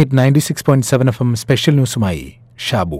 hit ninety six point seven FM എം സ്പെഷ്യൽ ന്യൂസുമായി ഷാബു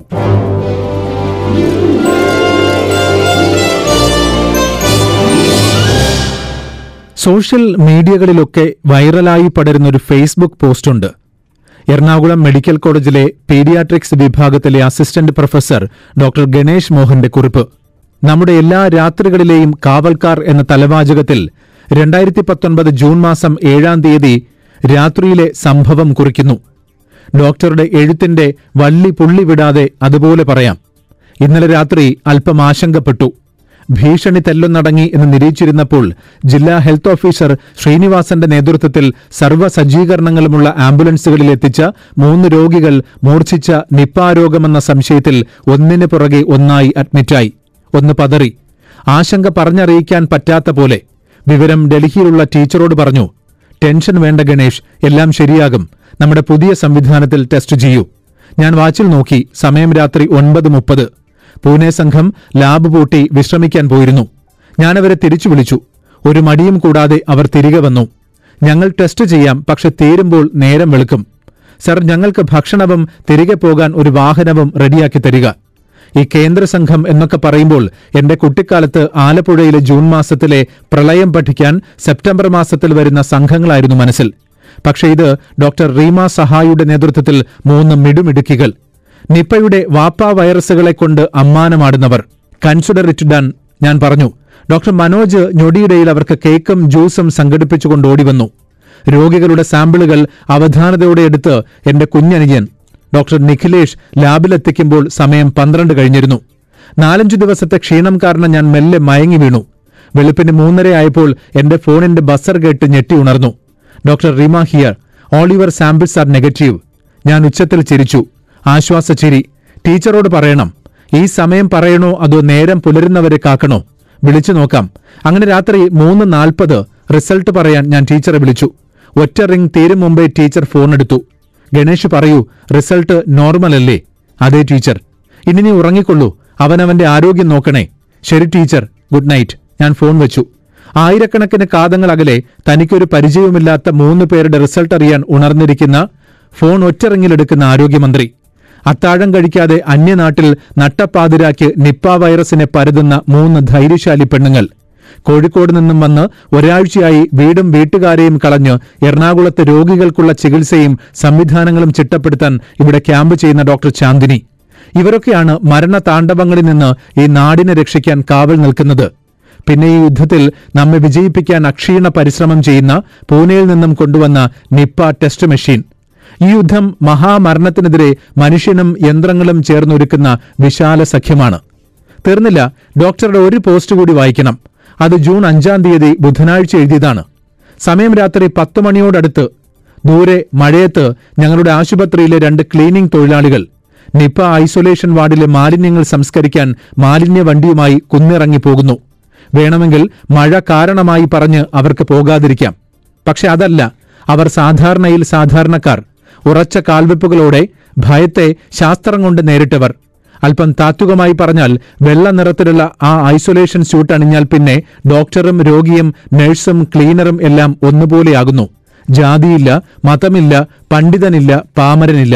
സോഷ്യൽ മീഡിയകളിലൊക്കെ വൈറലായി പടരുന്ന ഒരു ഫേസ്ബുക്ക് പോസ്റ്റുണ്ട് എറണാകുളം മെഡിക്കൽ കോളേജിലെ പീഡിയാട്രിക്സ് വിഭാഗത്തിലെ അസിസ്റ്റന്റ് പ്രൊഫസർ ഡോക്ടർ ഗണേഷ് മോഹന്റെ കുറിപ്പ് നമ്മുടെ എല്ലാ രാത്രികളിലെയും കാവൽക്കാർ എന്ന തലവാചകത്തിൽ രണ്ടായിരത്തി പത്തൊൻപത് ജൂൺ മാസം ഏഴാം തീയതി രാത്രിയിലെ സംഭവം കുറിക്കുന്നു ഡോക്ടറുടെ എഴുത്തിന്റെ വള്ളി പുള്ളി വിടാതെ അതുപോലെ പറയാം ഇന്നലെ രാത്രി അല്പം ആശങ്കപ്പെട്ടു ഭീഷണി തെല്ലൊന്നടങ്ങി എന്ന് നിരീക്ഷിച്ചിരുന്നപ്പോൾ ജില്ലാ ഹെൽത്ത് ഓഫീസർ ശ്രീനിവാസന്റെ നേതൃത്വത്തിൽ സർവ്വ സജ്ജീകരണങ്ങളുമുള്ള ആംബുലൻസുകളിൽ എത്തിച്ച മൂന്ന് രോഗികൾ മൂർച്ഛിച്ച നിപ്പ രോഗമെന്ന സംശയത്തിൽ ഒന്നിന് പുറകെ ഒന്നായി അഡ്മിറ്റായി ഒന്ന് പതറി ആശങ്ക പറഞ്ഞറിയിക്കാൻ പറ്റാത്ത പോലെ വിവരം ഡൽഹിയിലുള്ള ടീച്ചറോട് പറഞ്ഞു ടെൻഷൻ വേണ്ട ഗണേഷ് എല്ലാം ശരിയാകും നമ്മുടെ പുതിയ സംവിധാനത്തിൽ ടെസ്റ്റ് ചെയ്യൂ ഞാൻ വാച്ചിൽ നോക്കി സമയം രാത്രി ഒൻപത് മുപ്പത് പൂനെ സംഘം ലാബ് പൂട്ടി വിശ്രമിക്കാൻ പോയിരുന്നു ഞാനവരെ തിരിച്ചു വിളിച്ചു ഒരു മടിയും കൂടാതെ അവർ തിരികെ വന്നു ഞങ്ങൾ ടെസ്റ്റ് ചെയ്യാം പക്ഷെ തീരുമ്പോൾ നേരം വെളുക്കും സർ ഞങ്ങൾക്ക് ഭക്ഷണവും തിരികെ പോകാൻ ഒരു വാഹനവും റെഡിയാക്കി തരിക ഈ കേന്ദ്ര സംഘം എന്നൊക്കെ പറയുമ്പോൾ എന്റെ കുട്ടിക്കാലത്ത് ആലപ്പുഴയിലെ ജൂൺ മാസത്തിലെ പ്രളയം പഠിക്കാൻ സെപ്റ്റംബർ മാസത്തിൽ വരുന്ന സംഘങ്ങളായിരുന്നു മനസ്സിൽ പക്ഷേ ഇത് ഡോക്ടർ റീമ സഹായിയുടെ നേതൃത്വത്തിൽ മൂന്ന് മിടുമിടുക്കികൾ നിപ്പയുടെ വാപ്പ വൈറസുകളെ കൊണ്ട് അമ്മാനമാടുന്നവർ കൺസിഡർ ഇറ്റ് ഡൺ ഞാൻ പറഞ്ഞു ഡോക്ടർ മനോജ് ഞൊടിയിടയിൽ അവർക്ക് കേക്കും ജ്യൂസും സംഘടിപ്പിച്ചുകൊണ്ട് ഓടിവന്നു രോഗികളുടെ സാമ്പിളുകൾ അവധാനതയോടെ എടുത്ത് എന്റെ കുഞ്ഞനുജൻ ഡോക്ടർ നിഖിലേഷ് ലാബിലെത്തിക്കുമ്പോൾ സമയം പന്ത്രണ്ട് കഴിഞ്ഞിരുന്നു നാലഞ്ചു ദിവസത്തെ ക്ഷീണം കാരണം ഞാൻ മെല്ലെ മയങ്ങി വീണു വെളുപ്പിന് മൂന്നരയായപ്പോൾ എന്റെ ഫോണിന്റെ ബസർ കേട്ട് ഞെട്ടി ഉണർന്നു doctor Rima here all your samples are negative ഞാൻ ഉച്ചത്തിൽ ചിരിച്ചു ആശ്വാസച്ചിരി ടീച്ചറോട് പറയണം ഈ സമയം പറയണോ അതോ നേരം പുലരുന്നവരെ കാക്കണോ വിളിച്ചു നോക്കാം അങ്ങനെ രാത്രി മൂന്ന് നാൽപ്പത് റിസൾട്ട് പറയാൻ ഞാൻ ടീച്ചറെ വിളിച്ചു ഒറ്റ റിംഗ് തീരും മുമ്പേ ടീച്ചർ ഫോൺ എടുത്തു ഗണേഷ് പറയൂ റിസൾട്ട് നോർമൽ അല്ലേ അതെ ടീച്ചർ ഇനി നീ ഉറങ്ങിക്കൊള്ളൂ അവനവന്റെ ആരോഗ്യം നോക്കണേ ശരി ടീച്ചർ ഗുഡ് നൈറ്റ് ഞാൻ ഫോൺ വെച്ചു ആയിരക്കണക്കിന് കാതങ്ങൾ അകലെ തനിക്കൊരു പരിചയവുമില്ലാത്ത മൂന്ന് പേരുടെ റിസൾട്ട് അറിയാൻ ഉണർന്നിരിക്കുന്ന ഫോൺ ഒറ്ററിങ്ങിലെടുക്കുന്ന ആരോഗ്യമന്ത്രി അത്താഴം കഴിക്കാതെ അന്യനാട്ടിൽ നട്ടപ്പാതിരാക്ക് നിപ്പ വൈറസിനെ പരതുന്ന മൂന്ന് ധൈര്യശാലി പെണ്ണുങ്ങൾ കോഴിക്കോട് നിന്നും വന്ന് ഒരാഴ്ചയായി വീടും വീട്ടുകാരെയും കളഞ്ഞ് എറണാകുളത്ത് രോഗികൾക്കുള്ള ചികിത്സയും സംവിധാനങ്ങളും ചിട്ടപ്പെടുത്താൻ ഇവിടെ ക്യാമ്പ് ചെയ്യുന്ന ഡോക്ടർ ചാന്ദിനി ഇവരൊക്കെയാണ് മരണതാണ്ഡവങ്ങളിൽ നിന്ന് ഈ നാടിനെ രക്ഷിക്കാൻ കാവൽ നിൽക്കുന്നത് പിന്നെ ഈ യുദ്ധത്തിൽ നമ്മെ വിജയിപ്പിക്കാൻ അക്ഷീണ പരിശ്രമം ചെയ്യുന്ന പൂനെയിൽ നിന്നും കൊണ്ടുവന്ന നിപ്പ ടെസ്റ്റ് മെഷീൻ ഈ യുദ്ധം മഹാമരണത്തിനെതിരെ മനുഷ്യനും യന്ത്രങ്ങളും ചേർന്നൊരുക്കുന്ന വിശാല സഖ്യമാണ് തീർന്നില്ല ഡോക്ടറുടെ ഒരു പോസ്റ്റ് കൂടി വായിക്കണം അത് ജൂൺ അഞ്ചാം തീയതി ബുധനാഴ്ച എഴുതിയതാണ് സമയം രാത്രി പത്ത് മണിയോടടുത്ത് ദൂരെ മഴയത്ത് ഞങ്ങളുടെ ആശുപത്രിയിലെ രണ്ട് ക്ലീനിംഗ് തൊഴിലാളികൾ നിപ്പ ഐസൊലേഷൻ വാർഡിലെ മാലിന്യങ്ങൾ സംസ്കരിക്കാൻ മാലിന്യ വണ്ടിയുമായി കുന്നിറങ്ങി പോകുന്നു വേണമെങ്കിൽ മഴ കാരണമായി പറഞ്ഞ് അവർക്ക് പോകാതിരിക്കാം പക്ഷെ അതല്ല അവർ സാധാരണയിൽ സാധാരണക്കാർ ഉറച്ച കാൽവെപ്പുകളോടെ ഭയത്തെ ശാസ്ത്രം കൊണ്ട് നേരിട്ടവർ അല്പം താത്വികമായി പറഞ്ഞാൽ വെള്ള നിറത്തിലുള്ള ആ ഐസൊലേഷൻ സ്യൂട്ട് അണിഞ്ഞാൽ പിന്നെ ഡോക്ടറും രോഗിയും നഴ്സും ക്ലീനറും എല്ലാം ഒന്നുപോലെയാകുന്നു ജാതിയില്ല മതമില്ല പണ്ഡിതനില്ല പാമരനില്ല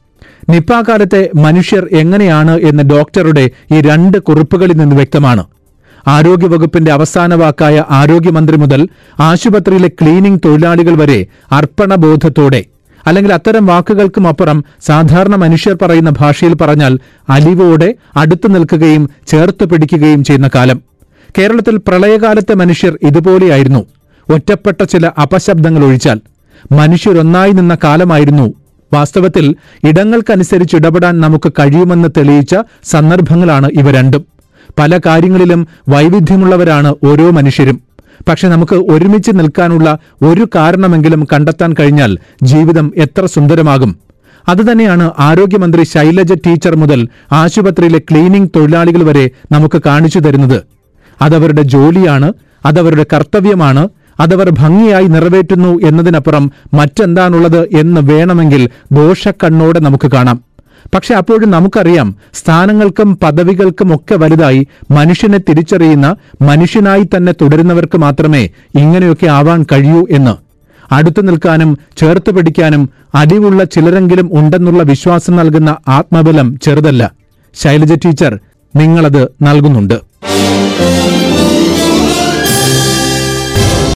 നിപ്പ കാലത്തെ മനുഷ്യർ എങ്ങനെയാണ് എന്ന് ഡോക്ടറുടെ ഈ രണ്ട് കുറിപ്പുകളിൽ നിന്ന് വ്യക്തമാണ് ആരോഗ്യവകുപ്പിന്റെ അവസാന വാക്കായ ആരോഗ്യമന്ത്രി മുതൽ ആശുപത്രിയിലെ ക്ലീനിംഗ് തൊഴിലാളികൾ വരെ അർപ്പണബോധത്തോടെ അല്ലെങ്കിൽ അത്തരം വാക്കുകൾക്കും അപ്പുറം സാധാരണ മനുഷ്യർ പറയുന്ന ഭാഷയിൽ പറഞ്ഞാൽ അലിവോടെ അടുത്തു നിൽക്കുകയും ചേർത്ത് പിടിക്കുകയും ചെയ്യുന്ന കാലം കേരളത്തിൽ പ്രളയകാലത്തെ മനുഷ്യർ ഇതുപോലെയായിരുന്നു ഒറ്റപ്പെട്ട ചില അപശബ്ദങ്ങൾ ഒഴിച്ചാൽ മനുഷ്യരൊന്നായി നിന്ന കാലമായിരുന്നു വാസ്തവത്തിൽ ഇടങ്ങൾക്കനുസരിച്ച് ഇടപെടാൻ നമുക്ക് കഴിയുമെന്ന് തെളിയിച്ച സന്ദർഭങ്ങളാണ് ഇവ രണ്ടും പല കാര്യങ്ങളിലും വൈവിധ്യമുള്ളവരാണ് ഓരോ മനുഷ്യരും പക്ഷെ നമുക്ക് ഒരുമിച്ച് നിൽക്കാനുള്ള ഒരു കാരണമെങ്കിലും കണ്ടെത്താൻ കഴിഞ്ഞാൽ ജീവിതം എത്ര സുന്ദരമാകും അതുതന്നെയാണ് ആരോഗ്യമന്ത്രി ശൈലജ ടീച്ചർ മുതൽ ആശുപത്രിയിലെ ക്ലീനിംഗ് തൊഴിലാളികൾ വരെ നമുക്ക് കാണിച്ചു തരുന്നത് അതവരുടെ ജോലിയാണ് അതവരുടെ കർത്തവ്യമാണ് അതവർ ഭംഗിയായി നിറവേറ്റുന്നു എന്നതിനപ്പുറം മറ്റെന്താണുള്ളത് എന്ന് വേണമെങ്കിൽ ദോഷക്കണ്ണോടെ നമുക്ക് കാണാം പക്ഷെ അപ്പോഴും നമുക്കറിയാം സ്ഥാനങ്ങൾക്കും പദവികൾക്കും ഒക്കെ വലുതായി മനുഷ്യനെ തിരിച്ചറിയുന്ന മനുഷ്യനായി തന്നെ തുടരുന്നവർക്ക് മാത്രമേ ഇങ്ങനെയൊക്കെ ആവാൻ കഴിയൂ എന്ന് അടുത്തു നിൽക്കാനും ചേർത്ത് പിടിക്കാനും അടിവുള്ള ചിലരെങ്കിലും ഉണ്ടെന്നുള്ള വിശ്വാസം നൽകുന്ന ആത്മബലം ചെറുതല്ല ശൈലജ ടീച്ചർ നിങ്ങളത് നൽകുന്നുണ്ട്